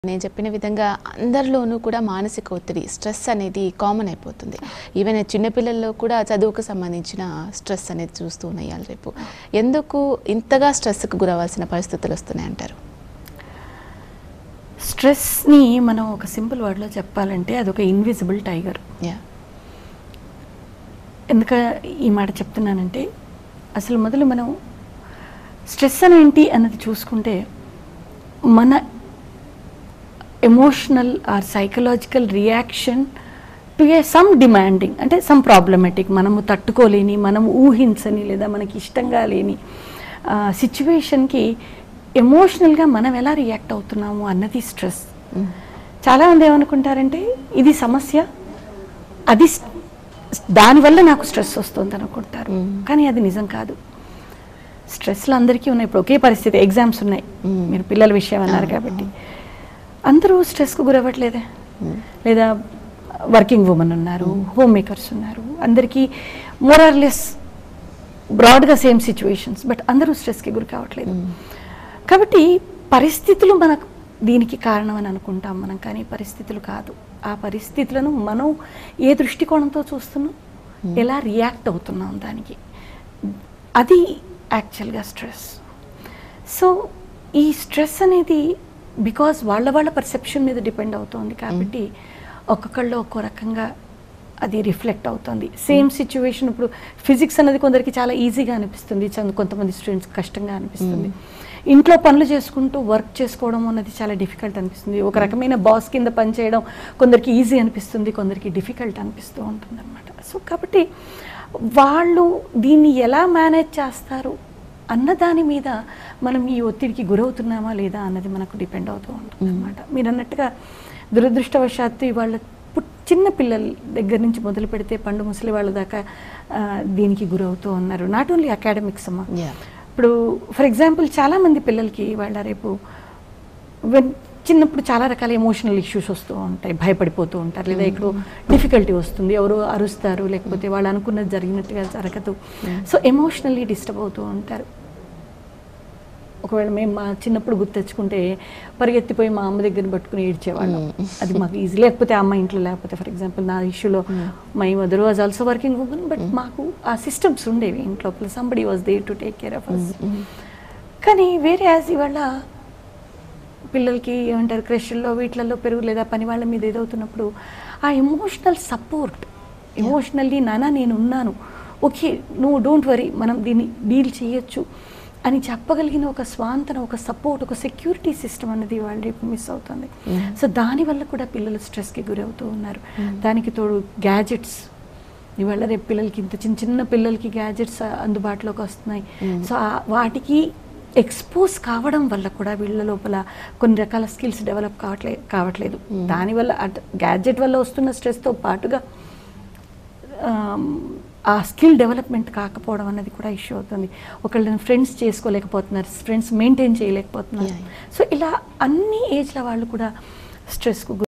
నేను చెప్పిన విధంగా అందరిలోనూ కూడా మానసిక ఒత్తిడి స్ట్రెస్ అనేది కామన్ అయిపోతుంది ఈవెన్ చిన్నపిల్లల్లో కూడా చదువుకు సంబంధించిన స్ట్రెస్ అనేది చూస్తూ ఉన్నాయి ఇవాళ రేపు ఎందుకు ఇంతగా స్ట్రెస్కి గురవ్వాల్సిన పరిస్థితులు వస్తున్నాయి అంటారు స్ట్రెస్ని మనం ఒక సింపుల్ వర్డ్లో చెప్పాలంటే అది ఒక ఇన్విజిబుల్ టైగర్ యా ఎందుక ఈ మాట చెప్తున్నానంటే అసలు మొదలు మనం స్ట్రెస్ అని ఏంటి అన్నది చూసుకుంటే మన emotional or psychological reaction to a some demanding అంటే సమ్ ప్రాబ్లమెటిక్ మనము తట్టుకోలేని మనం ఊహించని లేదా మనకి ఇష్టంగా లేని సిచ్యువేషన్కి ఎమోషనల్గా మనం ఎలా రియాక్ట్ అవుతున్నాము అన్నది స్ట్రెస్ చాలామంది ఏమనుకుంటారంటే ఇది సమస్య అది స్- దానివల్ల నాకు స్ట్రెస్ వస్తుంది అనుకుంటారు కానీ అది నిజం కాదు స్ట్రెస్లు అందరికీ ఉన్నాయి ఇప్పుడు ఒకే పరిస్థితి ఎగ్జామ్స్ ఉన్నాయి మీరు పిల్లల విషయం అన్నారు కాబట్టి అందరూ స్ట్రెస్కు గురవ్వట్లేదే లేదా వర్కింగ్ ఉమెన్ ఉన్నారు హోమ్ మేకర్స్ ఉన్నారు అందరికీ మోరార్లెస్ బ్రాడ్గా సేమ్ సిచ్యువేషన్స్ బట్ అందరూ స్ట్రెస్కి గురి కావట్లేదు కాబట్టి పరిస్థితులు మనకు దీనికి కారణం అని అనుకుంటాం మనం కానీ పరిస్థితులు కాదు ఆ పరిస్థితులను మనం ఏ దృష్టికోణంతో చూస్తున్నాం ఎలా రియాక్ట్ అవుతున్నాం దానికి అది యాక్చువల్గా స్ట్రెస్ సో ఈ స్ట్రెస్ అనేది బికాజ్ వాళ్ళ వాళ్ళ పర్సెప్షన్ మీద డిపెండ్ అవుతోంది కాబట్టి ఒక్కొక్కళ్ళు ఒక్కో రకంగా అది రిఫ్లెక్ట్ అవుతుంది సేమ్ సిచ్యువేషన్ ఇప్పుడు ఫిజిక్స్ అనేది కొందరికి చాలా ఈజీగా అనిపిస్తుంది చంద- కొంతమంది స్టూడెంట్స్ కష్టంగా అనిపిస్తుంది ఇంట్లో పనులు చేసుకుంటూ వర్క్ చేసుకోవడం అన్నది చాలా డిఫికల్ట్ అనిపిస్తుంది ఒక రకమైన బాస్ కింద పనిచేయడం కొందరికి ఈజీ అనిపిస్తుంది కొందరికి డిఫికల్ట్ అనిపిస్తూ ఉంటుంది అనమాట సో కాబట్టి వాళ్ళు దీన్ని ఎలా మేనేజ్ చేస్తారు అన్న దాని మీద మనం ఈ ఒత్తిడికి గురవుతున్నామా లేదా అన్నది మనకు డిపెండ్ అవుతూ ఉంటుంది అనమాట మీరు అన్నట్టుగా దురదృష్టవశాత్తు ఇవాళ పుట్- చిన్న పిల్లల దగ్గర నుంచి మొదలు పెడితే పండు ముసలి వాళ్ళ దాకా ఆ, దీనికి గురవుతూ ఉన్నారు నాట్ ఓన్లీ అకాడమిక్స్ అమ్మా యా ఇప్పుడు ఫర్ ఎగ్జాంపుల్ చాలామంది పిల్లలకి వాళ్ళ రేపు వెన్- చిన్నప్పుడు చాలా రకాల ఎమోషనల్ ఇష్యూస్ వస్తూ ఉంటాయి భయపడిపోతూ ఉంటారు లేదా ఇక్కడ డిఫికల్టీ వస్తుంది ఎవరు అరుస్తారు లేకపోతే వాళ్ళు అనుకున్నది జరిగినట్టుగా జరగదు సో ఎమోషనల్లీ డిస్టర్బ్ అవుతూ ఉంటారు ఒకవేళ మేము మా చిన్నప్పుడు గుర్తు తెచ్చుకుంటే పరిగెత్తిపోయి మా అమ్మ దగ్గర పట్టుకుని ఏడ్చేవాళ్ళం అది మాకు ఈజీ లేకపోతే అమ్మ ఇంట్లో లేకపోతే ఫర్ ఎగ్జాంపుల్ నా ఇష్యూలో my mother was also working women but మాకు ఆ సిస్టమ్స్ ఉండేవి ఇంట్లో somebody was there to take care of us కానీ వేరే యాజ్ ఇవాళ పిల్లలకి ఏమంటారు క్రష్ల్లో వీటిలలో పెరుగు లేదా పని వాళ్ళ మీద ఏదవుతున్నప్పుడు ఆ ఎమోషనల్ సపోర్ట్ ఎమోషనల్లీ నానా నేను ఉన్నాను ఓకే నువ్వు డోంట్ వరీ మనం దీన్ని డీల్ చేయొచ్చు అని చెప్పగలిగిన ఒక స్వాంతన ఒక సపోర్ట్ ఒక సెక్యూరిటీ సిస్టమ్ అన్నది వాళ్ళు రేపు మిస్ అవుతుంది సో దానివల్ల కూడా పిల్లలు స్ట్రెస్కి గురవుతూ ఉన్నారు దానికి తోడు గ్యాజెట్స్ ఇవాళ రేపు పిల్లలకి ఇంత చిన్న చిన్న పిల్లలకి గ్యాజెట్స్ అందుబాటులోకి వస్తున్నాయి సో ఆ- వాటికి ఎక్స్పోజ్ కావడం వల్ల కూడా వీళ్ళ లోపల కొన్ని రకాల స్కిల్స్ డెవలప్ కావట్లే కావట్లేదు దానివల్ల గ్యాడ్జెట్ వల్ల వస్తున్న స్ట్రెస్తో పాటుగా ఆమ్, ఆ స్కిల్ డెవలప్మెంట్ కాకపోవడం అనేది కూడా ఇష్యూ అవుతుంది ఒకళ్ళని ఫ్రెండ్స్ చేసుకోలేకపోతున్నారు ఫ్రెండ్స్ మెయింటైన్ చేయలేకపోతున్నారు Yeah, సో ఇలా అన్ని ఏజ్ల వాళ్ళు కూడా స్ట్రెస్కు